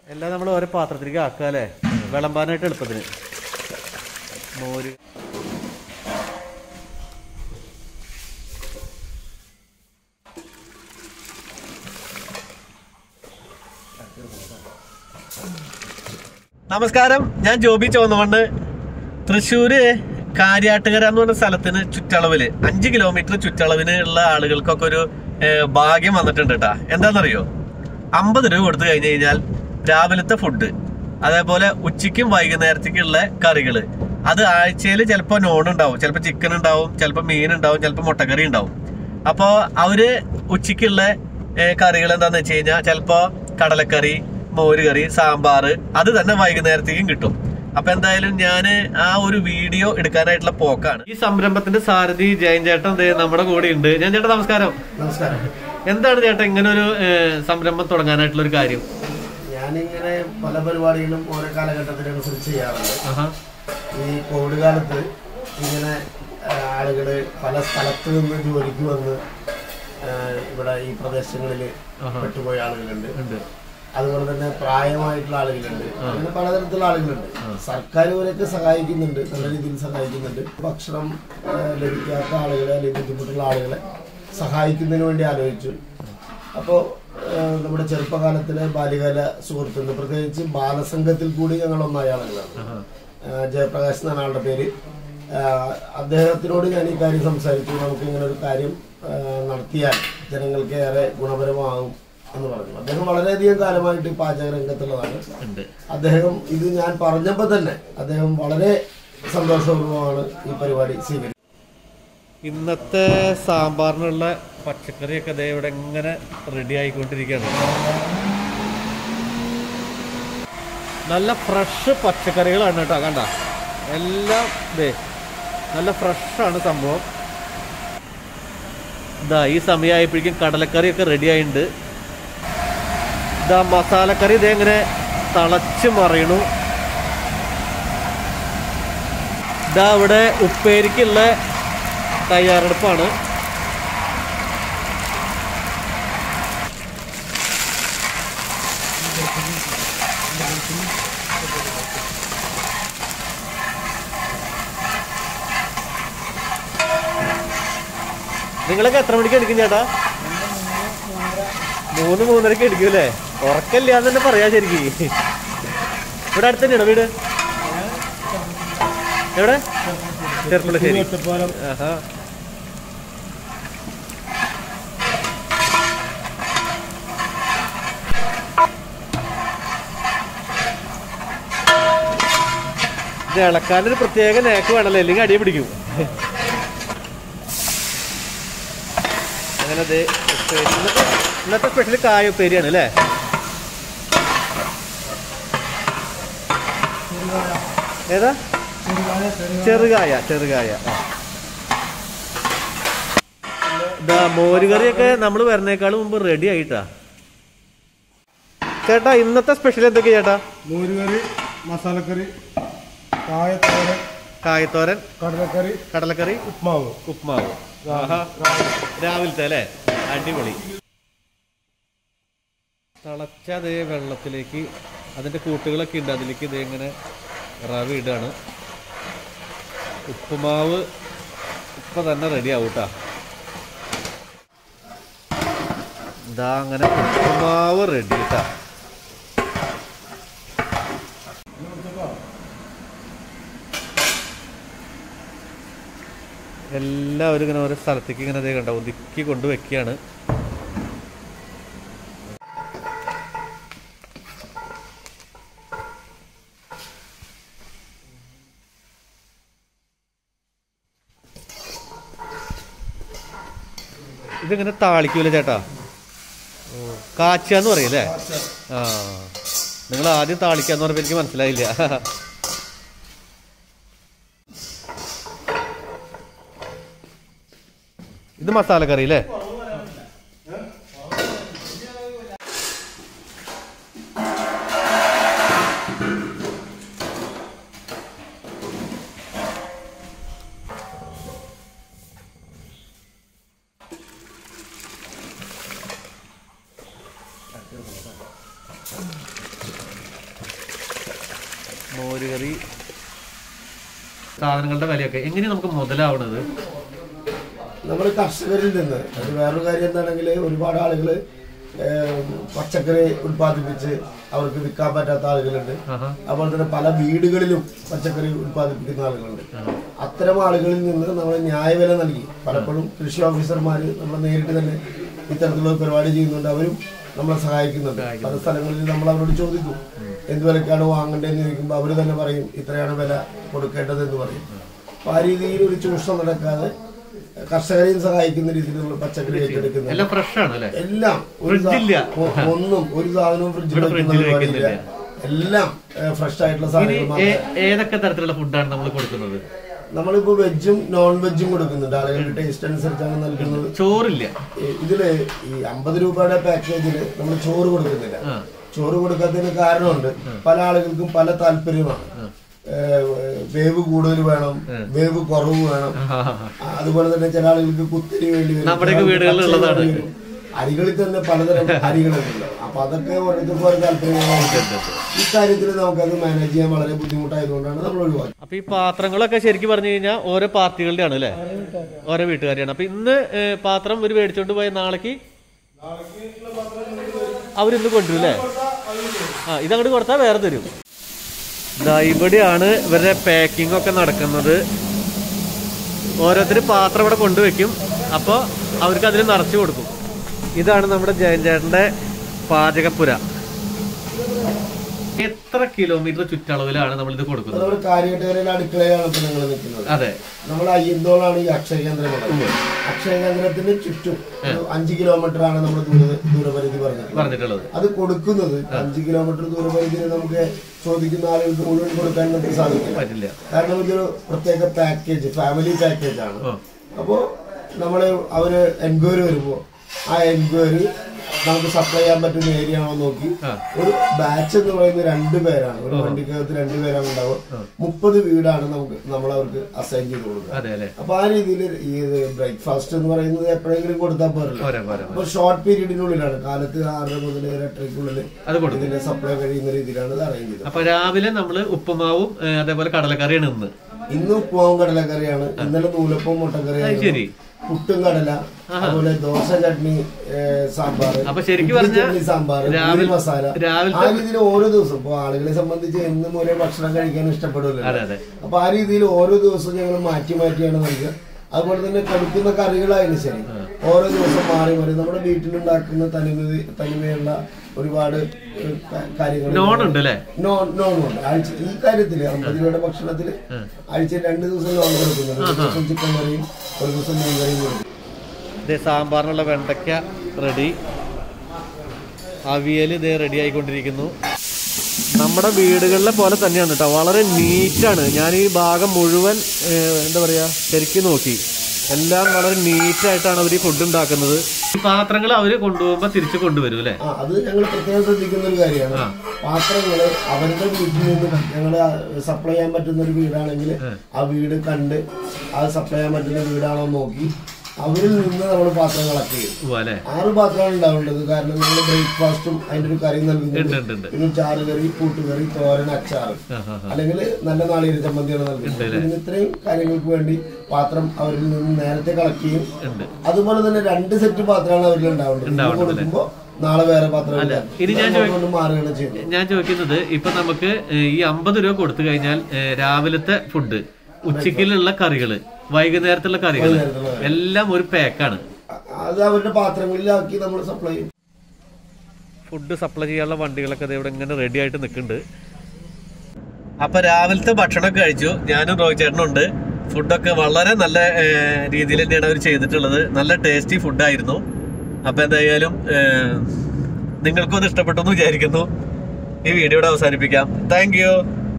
എല്ലാം നമ്മൾ ഓരോ പാത്രത്തിലേക്ക് ആക്കുക അല്ലേ വിളമ്പാനായിട്ട് എളുപ്പത്തിന് മോര് നമസ്കാരം ഞാൻ ജോബി ചോന്നമണ്ണ് തൃശ്ശൂര് കാര്യാട്ടുകര എന്ന് പറഞ്ഞ സ്ഥലത്തിന് ചുറ്റളവില് അഞ്ച് കിലോമീറ്റർ ചുറ്റളവിന് ഉള്ള ആളുകൾക്കൊക്കെ ഒരു ഏഹ്, ഭാഗ്യം വന്നിട്ടുണ്ട് കേട്ടാ എന്താണെന്നറിയോ അമ്പത് രൂപ കൊടുത്തു കഴിഞ്ഞു കഴിഞ്ഞാൽ രാവിലത്തെ ഫുഡ് അതേപോലെ ഉച്ചയ്ക്കും വൈകുന്നേരത്തേക്കുള്ള കറികള് അത് ആഴ്ചയിൽ ചിലപ്പോൾ നോൺ ഉണ്ടാവും ചിലപ്പോൾ ചിക്കൻ ഉണ്ടാവും ചിലപ്പോൾ മീൻ ഉണ്ടാവും ചിലപ്പോൾ മുട്ടക്കറി ഉണ്ടാവും അപ്പോൾ അവര് ഉച്ചയ്ക്കുള്ള കറികൾ എന്താന്ന് വെച്ച് കഴിഞ്ഞാൽ ചിലപ്പോൾ കടലക്കറി മോരുകറി സാമ്പാർ അത് തന്നെ വൈകുന്നേരത്തേക്കും കിട്ടും അപ്പൊ എന്തായാലും ഞാൻ ആ ഒരു വീഡിയോ എടുക്കാനായിട്ടുള്ള പോക്കാണ് ഈ സംരംഭത്തിന്റെ സാരഥി ജയൻ ചേട്ടൻ ദേ നമ്മുടെ കൂടെ ഉണ്ട് ജയൻ ചേട്ടൻ നമസ്കാരം നമസ്കാരം എന്താണ് ചേട്ടൻ ഇങ്ങനെ ഒരു ഏഹ്, സംരംഭം തുടങ്ങാനായിട്ടുള്ള ഒരു കാര്യം ഞാനിങ്ങനെ പല പരിപാടികളും ഓരോ കാലഘട്ടത്തിനനുസരിച്ച് ചെയ്യാറുണ്ട് ആഹാ. ഈ കോവിഡ് കാലത്ത് ഇങ്ങനെ ആളുകൾ പല സ്ഥലത്ത് നിന്ന് ജോലിക്ക് വന്ന് ആ, ഇവിടെ ഈ പ്രദേശങ്ങളിൽ ആഹാ. പെട്ടുപോയ ആളുകളുണ്ട് ഉണ്ട് അതുപോലെ തന്നെ പ്രായമായിട്ടുള്ള ആളുകളുണ്ട് അങ്ങനെ പലതരത്തിലുള്ള ആളുകളുണ്ട് സർക്കാർ ഇവരൊക്കെ സഹായിക്കുന്നുണ്ട് നല്ല രീതിയിൽ സഹായിക്കുന്നുണ്ട് ഭക്ഷണം ആ, ലഭിക്കാത്ത ആളുകളെ അല്ലെങ്കിൽ ബുദ്ധിമുട്ടുള്ള ആളുകളെ സഹായിക്കുന്നതിന് വേണ്ടി ആലോചിച്ചു അപ്പോൾ നമ്മുടെ ചെറുപ്പകാലത്തിലെ ബാല്യകാല സുഹൃത്തുണ്ട് പ്രത്യേകിച്ച് ബാലസംഘത്തിൽ കൂടി ഞങ്ങൾ ഒന്നായ ആളുകളാണ് ആഹാ. ആ, ജയപ്രകാശ് എന്നാണ് ആളുടെ പേര് ആ, അദ്ദേഹത്തിനോട് ഞാൻ ഈ കാര്യം സംസാരിച്ചു നമുക്ക് ഇങ്ങനെ ഒരു കാര്യം ആ, നടത്തിയാൽ ജനങ്ങൾക്ക് ഏറെ ഗുണപരമാകും എന്ന് പറഞ്ഞു അദ്ദേഹം വളരെയധികം കാലമായിട്ട് ഈ പാചക രംഗത്തുള്ളതാണ് ഉണ്ട് അദ്ദേഹം ഇത് ഞാൻ പറഞ്ഞപ്പോൾ തന്നെ അദ്ദേഹം വളരെ സന്തോഷപൂർവ്വമാണ് ഈ പരിപാടി സ്വീകരിച്ചത് ഇന്നത്തെ സാമ്പാറിനുള്ള പച്ചക്കറിയൊക്കെ ദേ ഇവിടെ ഇങ്ങനെ റെഡി ആയിക്കൊണ്ടിരിക്കുകയാണ് നല്ല ഫ്രഷ് പച്ചക്കറികളാണ് കേട്ടോ കണ്ട എല്ലാം ദേ നല്ല ഫ്രഷാണ് സംഭവം ഇതാ ഈ സമയമായപ്പോഴേക്കും കടലക്കറിയൊക്കെ റെഡി ആയിട്ടുണ്ട് ഇതാ മസാലക്കറി ഇതേ ഇങ്ങനെ തളച്ച് മറിയണു ഇതാ ഇവിടെ ഉപ്പേരിക്കുള്ള തയ്യാറെടുപ്പാണ് നിങ്ങളൊക്കെ എത്ര മണിക്ക് എടുക്കും ചേട്ടാ മൂന്ന് മൂന്നരക്ക് എടുക്കും അല്ലേ ഉറക്കല്ല എന്ന് തന്നെ പറയാ ശരിക്കും ഇവിടെ അടുത്ത് തന്നെയാണോ വീട് എവിടെ ചെറുപ്പുളശ്ശേരി ആഹാ ഇത് ഇളക്കാനൊരു പ്രത്യേക നേക്ക് വേണമല്ലോ അല്ലെങ്കിൽ അടിയെ പിടിക്കും അങ്ങനെ ദേ ഉപ്പേരി. ഇന്നത്തെ ഇന്നത്തെ സ്പെഷ്യൽ കായ ഉപ്പേരിയാണ് അല്ലേ ഏതാ ചെറുകായ ചെറുകായ ആ. ഇതാ മോരുകറിയൊക്കെ നമ്മൾ വരുന്നേക്കാളും മുമ്പ് റെഡി ആയിട്ടാ ചേട്ടാ ഇന്നത്തെ സ്പെഷ്യൽ എന്തൊക്കെയാ ചേട്ടാ മോരുകറി മസാലക്കറി കായത്തോരൻ കായത്തോരൻ കടലക്കറി കടലക്കറി ഉപ്മാവ് ഉപ്മാവ് ആഹാ. രാവിലത്തെ അല്ലേ അടിപൊളി തിളച്ച അതേ വെള്ളത്തിലേക്ക് അതിൻ്റെ കൂട്ടുകളൊക്കെ ഉണ്ട് അതിലേക്ക് ഇതേ ഇങ്ങനെ റവ ഇടാണ് ഉപ്പുമാവ് ഇപ്പം തന്നെ റെഡി ആവും കേട്ടോ ഇതാ അങ്ങനെ ഉപ്പുമാവ് റെഡി കേട്ടാ എല്ലാവരും ഇങ്ങനെ ഓരോ സ്ഥലത്തേക്ക് ഇങ്ങനെ അതേ കണ്ട ഒതുക്കി കൊണ്ട് വെക്കുകയാണ് ഇതിങ്ങനെ താളിക്കൂല ചേട്ടാ ഓ കാച്ചാന്ന് പറയല്ലേ ആ നിങ്ങൾ ആദ്യം താളിക്കാന്ന് പറഞ്ഞപ്പോൾ എനിക്ക് മനസ്സിലായില്ല ഇത് മസാലക്കറി അല്ലേ മോരുകറി സാധനങ്ങളുടെ വിലയൊക്കെ എങ്ങനെയാണ് നമുക്ക് മുതലാവണത് നമ്മൾ കർഷകരിൽ നിന്ന് അത് വേറൊരു കാര്യം എന്താണെങ്കിൽ ഒരുപാട് ആളുകൾ പച്ചക്കറി ഉൽപ്പാദിപ്പിച്ച് അവർക്ക് വിൽക്കാൻ പറ്റാത്ത ആളുകളുണ്ട് ആഹാ. അതുപോലെ തന്നെ പല വീടുകളിലും പച്ചക്കറി ഉൽപ്പാദിപ്പിക്കുന്ന ആളുകളുണ്ട് അത്തരം ആളുകളിൽ നിന്ന് നമ്മൾ ന്യായവില നൽകി പലപ്പോഴും കൃഷി ഓഫീസർമാർ നമ്മൾ നേരിട്ട് തന്നെ ഇത്തരത്തിലുള്ള പരിപാടി ചെയ്യുന്നുണ്ട് അവരും നമ്മളെ സഹായിക്കുന്നുണ്ട് പല സ്ഥലങ്ങളിൽ നമ്മൾ അവരോട് ചോദിക്കും എന്ത് വിലക്കാണ് വാങ്ങേണ്ടതെന്ന് ചോദിക്കുമ്പോൾ അവർ തന്നെ പറയും ഇത്രയാണ് വില കൊടുക്കേണ്ടത് എന്ന് പറയും അപ്പൊ ആ രീതിയിൽ ഒരു ചൂഷണം നടക്കാതെ കർഷകരെയും സഹായിക്കുന്ന രീതിയിൽ നമ്മൾ പച്ചക്കറി ഏറ്റെടുക്കുന്നുണ്ട് എല്ലാം ഫ്രഷ് ആണ് അല്ലേ എല്ലാം ഒരു സാ- ഫ്രിഡ്ജില്ല. ഒ- ഒന്നും ഒരു സാധനവും ഫ്രിഡ്ജിൽ ഇവിടെ വെക്കുന്ന ഫ്രിഡ്ജിൽ പരിപാടിയില്ല എല്ലാം ഫ്രഷ് ആയിട്ടുള്ള ഇനി സാധനങ്ങൾ മാത്രമേ ഏ- ഏതൊക്കെ തരത്തിലുള്ള ഫുഡാണ് നമ്മൾ കൊടുക്കുന്നത് നമ്മളിപ്പോ വെജും നോൺ വെജും കൊടുക്കുന്നുണ്ട് ആളുകളുടെ ടേസ്റ്റ് അനുസരിച്ചാണ് നൽകുന്നത് ചോറില്ല ഈ- ഇതില് ഈ അമ്പത് രൂപയുടെ പാക്കേജിൽ നമ്മൾ ചോറ് കൊടുക്കുന്നില്ല ആ. ചോറ് കൊടുക്കാത്തതിന് കാരണമുണ്ട് പല ആളുകൾക്കും പല താല്പര്യമാണ് ഏഹ് വേവ് കൂടുതൽ വേണം വേവ് കുറവ് വേണം ആ, ആ, അതുപോലെ തന്നെ ചില ആളുകൾക്ക് കുത്തിരി വേണ്ടി വരും നമ്മുടെയൊക്കെ ചില ആൾക്ക് വീടുകളിൽ പച്ചരി ഉള്ളതാണ്. വേണ്ടി വരും. അരികളിൽ തന്നെ പലതരം അരികളുണ്ടല്ലോ അപ്പൊ അതൊക്കെ ഓരോരുത്തർക്കും ഓരോ താല്പര്യങ്ങളുണ്ട് ഈ കാര്യത്തിൽ നമുക്കത് മാനേജ് ചെയ്യാൻ വളരെ ബുദ്ധിമുട്ടായതുകൊണ്ടാണ് നമ്മൾ ഒഴിവാക്കി അപ്പൊ ഈ പാത്രങ്ങളൊക്കെ ശരിക്കും പറഞ്ഞു കഴിഞ്ഞാൽ ഓരോ പാർട്ടികളുടെ ആണ് അല്ലേ ഓരോ വീട്ടുകാരെയാണ് അപ്പൊ ഇന്ന് ഏ, പാത്രം ഒരു മേടിച്ചോണ്ട് പോയ നാളേക്ക് അവരിന്ന് കൊണ്ടുവരും അല്ലേ ആ ഇതങ്ങോട്ട് കൊടുത്താൽ വേറെ തരും ദാ ഇവിടെയാണ് ഇവരുടെ പാക്കിംഗ് ഒക്കെ നടക്കുന്നത് ഓരോരുത്തർ പാത്രം ഇവിടെ കൊണ്ടുവയ്ക്കും അപ്പോൾ അവർക്ക് അതിൽ നിറച്ചു കൊടുക്കും ഇതാണ് നമ്മുടെ ജയൻ ചേട്ടന്റെ പാചകപ്പുര എത്ര കിലോമീറ്റർ ചുറ്റളവിലാണ് നമ്മൾ ഇത് കൊടുക്കുന്നത് നമ്മുടെ കാര്യട്ടകരയിലെ അടുക്കളയിലാണ് ഇപ്പൊ ഞങ്ങൾ നിൽക്കുന്നത് അതെ നമ്മൾ അയ്യന്തോളാണ് ഈ അക്ഷയ കേന്ദ്രം ഉള്ളത് അക്ഷയ കേന്ദ്രത്തിന് ചുറ്റും ഒരു അഞ്ച് കിലോമീറ്റർ ആണ് നമ്മൾ ദൂര ദൂരപരിധി പറഞ്ഞത് പറഞ്ഞിട്ടുള്ളത് അത് കൊടുക്കുന്നത് അഞ്ച് കിലോമീറ്റർ ദൂരപരിധിയിൽ നമുക്ക് ചോദിക്കുന്ന ആളുകൾക്ക് മുഴുവൻ കൊടുക്കാൻ നമുക്ക് സാധിക്കില്ല പറ്റില്ല കാരണം ഇതൊരു പ്രത്യേക പാക്കേജ് ഫാമിലി പാക്കേജ് ആണ് ഓ. അപ്പോൾ നമ്മള് അവര് എൻക്വയറി വരുമ്പോൾ ആ എൻക്വയറി നമുക്ക് സപ്ലൈ ചെയ്യാൻ പറ്റുന്ന ഏരിയ ആണോ നോക്കി ആ. ഒരു ബാച്ച് എന്ന് പറയുന്നത് രണ്ട് പേരാണ് ഒരു വണ്ടിക്കകത്ത് രണ്ട് പേരാണ് ഉണ്ടാവുക മുപ്പത് വീടാണ് നമുക്ക് നമ്മൾ അവർക്ക് അസൈൻ ചെയ്ത് കൊടുക്കുക അതെ അല്ലേ അപ്പൊ ആ രീതിയിൽ ഈ ബ്രേക്ക്ഫാസ്റ്റ് എന്ന് പറയുന്നത് എപ്പോഴെങ്കിലും കൊടുത്താൽ പോരല്ലോ പോരാ പോരാ അപ്പൊ ഷോർട്ട് പീരീഡിനുള്ളിലാണ് കാലത്ത് ആറര മുതൽ എട്ടരയ്ക്കുള്ളിൽ അത് കൊടുക്കും ഇതിന്റെ സപ്ലൈ കഴിയുന്ന രീതിയിലാണ് ഇത് അറേഞ്ച് ചെയ്തത് അപ്പൊ രാവിലെ നമ്മള് ഉപ്പുമാവും ഏ, അതേപോലെ കടലക്കറിയാണ് ഇന്ന് ഇന്ന് ഉപ്പുമാവും കടലക്കറിയാണ് ഇന്നലെ നൂലപ്പവും മുട്ടക്കറിയായിരുന്നു ശരി പുട്ടും കടല അതുപോലെ ദോശ ചട്നി സാമ്പാർ അപ്പൊ ശരിക്കും പറഞ്ഞാ സാമ്പാർ രാവിലെ- മസാല രാവിലത്തെ- ആ രീതിയിൽ ഓരോ ദിവസം ഇപ്പൊ ആളുകളെ സംബന്ധിച്ച് എന്നും ഒരേ ഭക്ഷണം കഴിക്കാൻ ഇഷ്ടപ്പെടില്ല അതെ അതെ അപ്പൊ ആ രീതിയിൽ ഓരോ ദിവസവും ഞങ്ങൾ മാറ്റി മാറ്റിയാണ് നൽകുക അതുപോലെ തന്നെ കൊടുക്കുന്ന കറികളായാലും ശരി ഓരോ ദിവസം മാറി മാറി നമ്മുടെ വീട്ടിലുണ്ടാക്കുന്ന തനിമ തനിമയുള്ള ഒരുപാട് ഏഹ്, ക- കാര്യങ്ങൾ നോൺ ഉണ്ട് അല്ലേ നോൺ നോൺ ഉണ്ട് ആഴ്ച ഈ കാര്യത്തില് അമ്പത് രൂപയുടെ ഭക്ഷണത്തില് ആഴ്ച രണ്ട് ദിവസം നോൺ കൊടുക്കുന്നുണ്ട് ഒരു ദിവസം ചിക്കൻ കറിയും ഒരു ദിവസം മീൻ കറിയും കൊടുക്കും ഇതേ സാമ്പാറിനുള്ള വെണ്ടയ്ക്ക റെഡി അവിയൽ ഇതേ റെഡി ആയിക്കൊണ്ടിരിക്കുന്നു നമ്മുടെ വീടുകളിലെ പോലെ തന്നെയാണ് കേട്ടോ വളരെ നീറ്റാണ് ഞാൻ ഈ ഭാഗം മുഴുവൻ ഏഹ്, എന്താ പറയാ ശരിക്കും നോക്കി എല്ലാം വളരെ നീറ്റായിട്ടാണ് അവർ ഈ ഫുഡ് ഉണ്ടാക്കുന്നത് ഈ പാത്രങ്ങൾ അവര് കൊണ്ടുപോകുമ്പോ തിരിച്ചു കൊണ്ടുവരും അല്ലേ ആ അത് ഞങ്ങൾ പ്രത്യേകം ശ്രദ്ധിക്കുന്ന ഒരു കാര്യമാണ് പാത്രങ്ങള് അവരുടെ വീട്ടിൽ നിന്ന് ഞങ്ങൾ സപ്ലൈ ചെയ്യാൻ പറ്റുന്ന ഒരു വീടാണെങ്കിൽ ആ വീട് കണ്ട് അത് സപ്ലൈ ചെയ്യാൻ പറ്റുന്ന വീടാണോ എന്ന് നോക്കി അവരിൽ നിന്ന് നമ്മൾ പാത്രം കളക്ട് ചെയ്യും ഓ അല്ലേ ആറ് പാത്രമാണ് ഉണ്ടാവേണ്ടത് കാരണം നമ്മൾ ബ്രേക്ക്ഫാസ്റ്റും അതിന്റെ ഒരു കറി ഉണ്ട് നൽകുന്നുണ്ട് ഉണ്ട് ഉണ്ട് പിന്നെ ചാറുകറി കൂട്ടുകറി തോരൻ അച്ചാറ് ആ, ആ, ആ. അല്ലെങ്കിൽ നല്ല നാളികേര ചമ്മന്തിയാണ് നൽകുന്നത് ഇതിന് ഇത്രയും കാര്യങ്ങൾക്ക് വേണ്ടി പാത്രം അവരിൽ നിന്ന് നേരത്തെ കളക്ട് ചെയ്യും ഉണ്ട് അതുപോലെ തന്നെ രണ്ട് സെറ്റ് പാത്രമാണ് അവരിൽ ഉണ്ടാവേണ്ടത് ഇന്ന് കൊടുക്കുമ്പോ നാളെ വേറെ പാത്രം ഇല്ല. ഇനി ഞാൻ അങ്ങോട്ടും ഇങ്ങോട്ടും മാറുകയാണ് ചെയ്യുന്നത് ഞാൻ ചോദിക്കുന്നത് ഇപ്പൊ നമുക്ക് ഏഹ്, ഈ അമ്പത് രൂപ കൊടുത്തു കഴിഞ്ഞാൽ ഏഹ്, രാവിലത്തെ ഫുഡ് ഉച്ചക്കിലുള്ള കറികള് വൈകുന്നേരത്തുള്ള കറികള് എല്ലാം ഒരു പാക്കാണ് അ- അത് അവരുടെ പാത്രങ്ങളിലാക്കി നമ്മൾ സപ്ലൈ ചെയ്യും ഫുഡ് സപ്ലൈ ചെയ്യാനുള്ള വണ്ടികളൊക്കെ ദേ ഇവിടെ ഇങ്ങനെ റെഡി ആയിട്ട് നിൽക്കുന്നുണ്ട് അപ്പൊ രാവിലത്തെ ഭക്ഷണമൊക്കെ കഴിച്ചു ഞാനും റോയ് ചേട്ടനുണ്ട് ഫുഡൊക്കെ വളരെ നല്ല ഏഹ്, രീതിയിൽ തന്നെയാണ് അവർ ചെയ്തിട്ടുള്ളത് നല്ല ടേസ്റ്റി ഫുഡായിരുന്നു അപ്പൊ എന്തായാലും ഏഹ്, നിങ്ങൾക്കും അത് ഇഷ്ടപ്പെട്ടു എന്ന് വിചാരിക്കുന്നു ഈ വീഡിയോയുടെ അവസാനിപ്പിക്കാം താങ്ക് യു